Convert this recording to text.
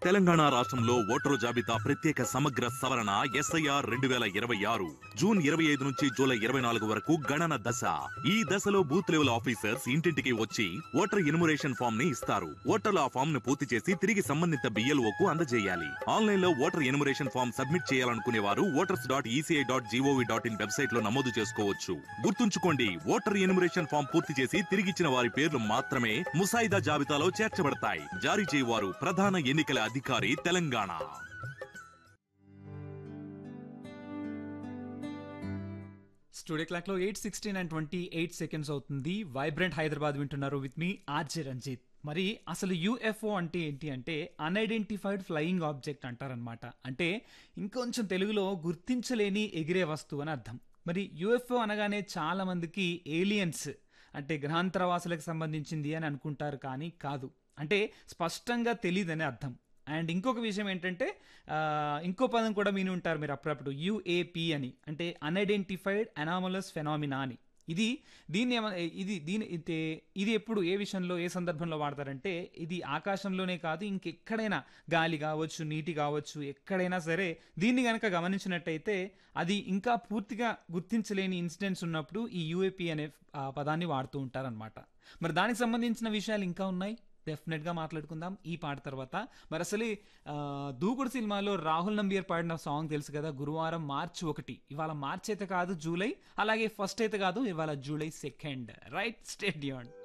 తెలంగాణ రాష్ట్రంలో ఓటరు జాబితా ప్రత్యేక సమగ్ర సవరణ ఎస్ఐఆర్ రెండు వేల ఇరవై ఆరు జూన్ ఇరవై ఐదు నుంచి జూలై ఇరవై నాలుగు వరకు గణన దశ ఈ దశలో బూత్ లెవెల్ ఆఫీసర్స్ ఇంటింటికి వచ్చి ఓటర్ ఇనుమరేషన్ ఫామ్ ని ఇస్తారు ఓటర్లు ఆ ఫామ్ ను పూర్తి చేసి తిరిగి సంబంధిత బిఎల్ఓ కు అందజేయాలి ఆన్లైన్ లో ఓటర్ ఎనుమరేషన్ ఫామ్ సబ్మిట్ చేయాలనుకునే వారు voters dot ECI dot G O V dot in website లో నమోదు చేసుకోవచ్చు గుర్తుంచుకోండి ఓటర్ ఎనుమరేషన్ ఫామ్ పూర్తి చేసి తిరిగిచ్చిన వారి పేర్లు మాత్రమే ముసాయిదా జాబితాలో చేర్చబడతాయి జారీ చేయవారు ప్రధాన ఎన్నికల అధికారి తెలంగాణ స్టూడియో క్లాక్ లో eight sixteen and twenty eight seconds అవుతుంది వైబ్రెంట్ హైదరాబాద్ వింటున్నారు విత్ మీ ఆర్జే రంజిత్ మరి అసలు యూఎఫ్ఓ అంటే ఏంటి అంటే అన్ఐడెంటిఫైడ్ ఫ్లయింగ్ ఆబ్జెక్ట్ అంటారనమాట అంటే ఇంకొంచెం తెలుగులో గుర్తించలేని ఎగిరే వస్తువు అని అర్థం మరి యూఎఫ్ఓ అనగానే చాలా మందికి ఏలియన్స్ అంటే గ్రహాంతరవాసులకు సంబంధించింది అని అనుకుంటారు కానీ కాదు అంటే స్పష్టంగా తెలియదని అర్థం అండ్ ఇంకొక విషయం ఏంటంటే ఆ, ఇంకో పదం కూడా మీని ఉంటారు మీరు అప్పుడప్పుడు యుఏపి అని అంటే అన్ఐడెంటిఫైడ్ అనామలస్ ఫెనామినా అని ఇది దీన్ని ఏమ ఇది దీని ఇది ఇది ఎప్పుడు ఏ విషయంలో ఏ సందర్భంలో వాడతారంటే ఇది ఆకాశంలోనే కాదు ఇంకెక్కడైనా గాలి కావచ్చు నీటి కావచ్చు ఎక్కడైనా సరే దీన్ని కనుక గమనించినట్టయితే అది ఇంకా పూర్తిగా గుర్తించలేని ఇన్సిడెంట్స్ ఉన్నప్పుడు ఈ యూఏపీ అనే ఆ, పదాన్ని వాడుతూ ఉంటారనమాట మరి దానికి సంబంధించిన విషయాలు ఇంకా ఉన్నాయి డెఫినెట్గా మాట్లాడుకుందాం ఈ పాట తర్వాత మరి అసలు ఆ, దూకుడు సినిమాలో రాహుల్ నంబియర్ పాడిన సాంగ్ తెలుసు కదా గురువారం మార్చి ఒకటి ఇవాళ మార్చి అయితే కాదు జూలై అలాగే ఫస్ట్ అయితే కాదు ఇవాళ జూలై సెకండ్ రైట్ స్టేడియం